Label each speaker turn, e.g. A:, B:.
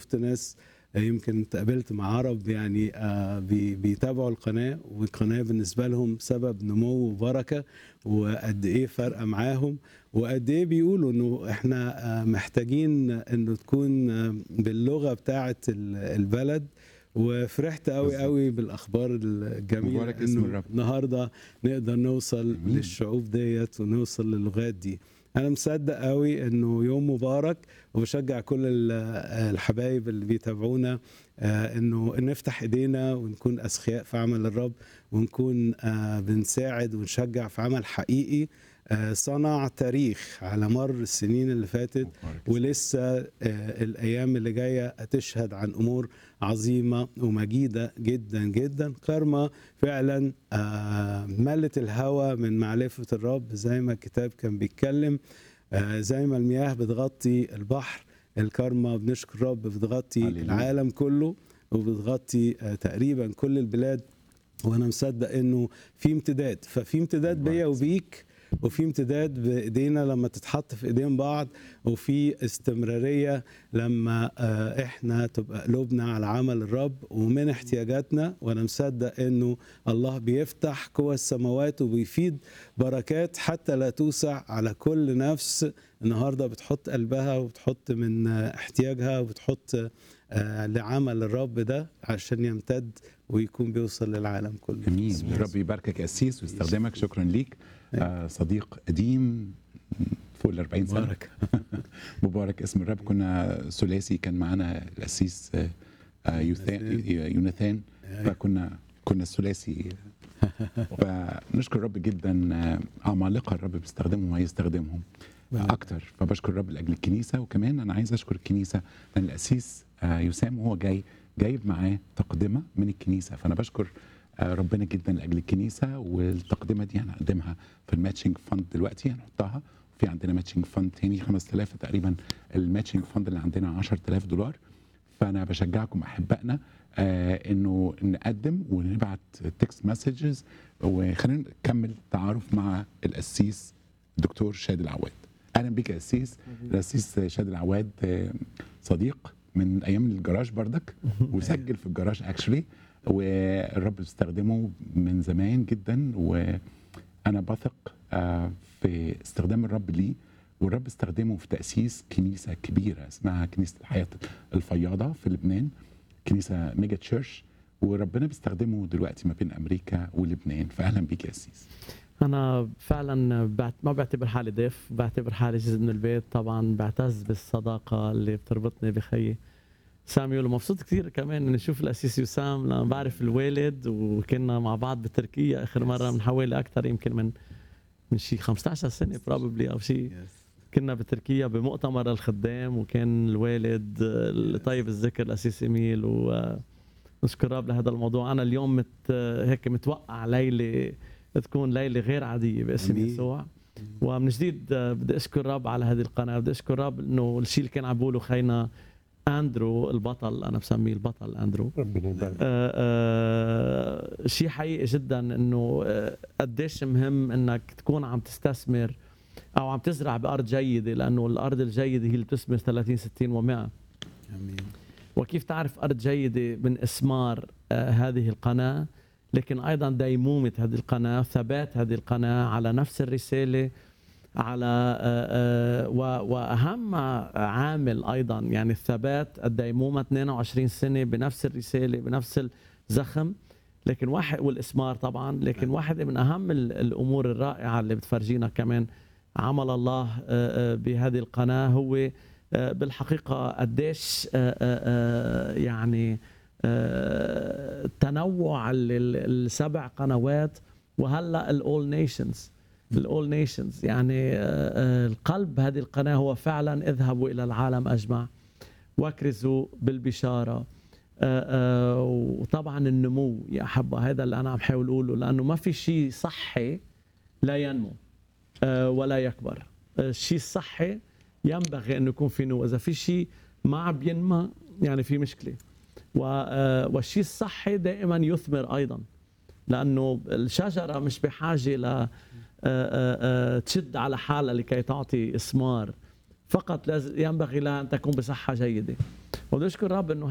A: شفت ناس يمكن اتقابلت مع عرب يعني آه، بي- بيتابعوا القناه والقناه بالنسبه لهم سبب نمو وبركه وقد ايه فارقه معاهم وقد ايه بيقولوا انه احنا آه، محتاجين انه تكون آه، باللغه بتاعه ال- البلد وفرحت قوي
B: بالظبط.
A: قوي بالاخبار الجميله
B: مبارك اسم
A: انه
B: الرب.
A: النهارده نقدر نوصل
B: أمين.
A: للشعوب ديت ونوصل للغات دي انا مصدق قوي انه يوم مبارك وبشجع كل ال- الحبايب اللي بيتابعونا آه، انه نفتح ايدينا ونكون اسخياء في عمل الرب ونكون آه، بنساعد ونشجع في عمل حقيقي آه، صنع تاريخ على مر السنين اللي فاتت
B: مبارك اسم
A: ولسه آه، الايام اللي جايه تشهد عن امور عظيمه ومجيده جدا جدا كارما فعلا آه، ملت الهوى من معرفه الرب زي ما الكتاب كان بيتكلم آه، زي ما المياه بتغطي البحر الكارما بنشكر الرب بتغطي
B: هللويا.
A: العالم كله وبتغطي آه، تقريبا كل البلاد وانا مصدق انه في امتداد ففي امتداد بيا
B: مبارك.
A: وبيك وفي امتداد بايدينا لما تتحط في ايدين بعض وفي استمراريه لما آه، احنا تبقى قلوبنا على عمل الرب ومن احتياجاتنا وانا مصدق انه الله بيفتح قوى السماوات وبيفيد بركات حتى لا توسع على كل نفس النهارده بتحط قلبها وبتحط من آه، احتياجها وبتحط آه، لعمل الرب ده عشان يمتد ويكون بيوصل للعالم كله
B: امين الرب يباركك يا اسيس ويستخدمك شكرا ليك آه صديق قديم فوق ال 40 سنه
A: مبارك
B: مبارك اسم الرب كنا ثلاثي كان معانا الاسيس آه، آه، يوثا- يوناثان فكنا كنا الثلاثي فنشكر الرب جدا آه، عمالقه الرب بيستخدمهم وهيستخدمهم اكتر فبشكر الرب لاجل الكنيسه وكمان انا عايز اشكر الكنيسه لان الاسيس آه، يسام وهو جاي جايب معاه تقدمه من الكنيسه فانا بشكر آه، ربنا جدا لاجل الكنيسه والتقدمه دي هنقدمها في الماتشنج فند دلوقتي هنحطها في عندنا ماتشنج فند تاني 5000 تقريبا الماتشنج فند اللي عندنا 10000 دولار فانا بشجعكم احبائنا آه انه نقدم ونبعت تكست مسجز وخلينا نكمل تعارف مع القسيس دكتور شادي العواد اهلا بيك يا قسيس القسيس شادي العواد آه، صديق من ايام الجراج بردك وسجل في الجراج اكشلي والرب بيستخدمه من زمان جدا وانا بثق آه، في استخدام الرب ليه والرب استخدمه في تاسيس كنيسه كبيره اسمها كنيسه الحياه الفياضه في لبنان كنيسه ميجا تشيرش وربنا بيستخدمه دلوقتي ما بين امريكا ولبنان فاهلا بيك يا اسيس
C: انا فعلا بعت ما بعتبر حالي ضيف بعتبر حالي جزء من البيت طبعا بعتز بالصداقه اللي بتربطني بخيي ساميول ومبسوط كثير كمان اني اشوف الاسيس وسام لما بعرف الوالد وكنا مع بعض بتركيا اخر مره من حوالي اكثر يمكن من من شي 15 سنه بروبلي او شيء كنا بتركيا بمؤتمر الخدام وكان الوالد آه، طيب الذكر الاسيس ايميل ونشكر الرب لهذا الموضوع انا اليوم مت هيك متوقع ليله تكون ليله غير عاديه باسم
A: أمين.
C: يسوع ومن جديد آه، بدي اشكر الرب على هذه القناه بدي اشكر الرب انه الشيء اللي كان عم بقوله خينا اندرو البطل انا بسميه البطل اندرو
D: ربنا يبارك
C: آه، آه، شيء حقيقي جدا انه آه، قديش مهم انك تكون عم تستثمر او عم تزرع بارض جيده لانه الارض الجيده هي اللي بتثمر 30 60 و100
A: امين
C: وكيف تعرف ارض جيده من اسمار آه، هذه القناه لكن ايضا ديمومه هذه القناه ثبات هذه القناه على نفس الرساله على آه، آه، و- واهم عامل ايضا يعني الثبات الديمومه 22 سنه بنفس الرساله بنفس الزخم لكن واحد والاسمار طبعا لكن واحده من اهم ال- الامور الرائعه اللي بتفرجينا كمان عمل الله آه، آه، بهذه القناه هو آه، بالحقيقه قديش آه، آه، آه، يعني آه، تنوع ال- ال- السبع قنوات وهلا الاول نيشنز الاول نيشنز يعني آه، آه، القلب هذه القناه هو فعلا اذهبوا الى العالم اجمع واكرزوا بالبشاره آه، آه، وطبعا النمو يا احبه هذا اللي انا عم حاول اقوله لانه ما في شيء صحي لا ينمو آه، ولا يكبر آه، الشيء الصحي ينبغي انه يكون في نمو اذا في شيء ما عم بينمى يعني في مشكله و- آه، والشيء الصحي دائما يثمر ايضا لانه الشجره مش بحاجه ل آه، آه، آه، تشد على حالها لكي تعطي اثمار فقط لاز- ينبغي لها ان تكون بصحه جيده ونشكر رب انه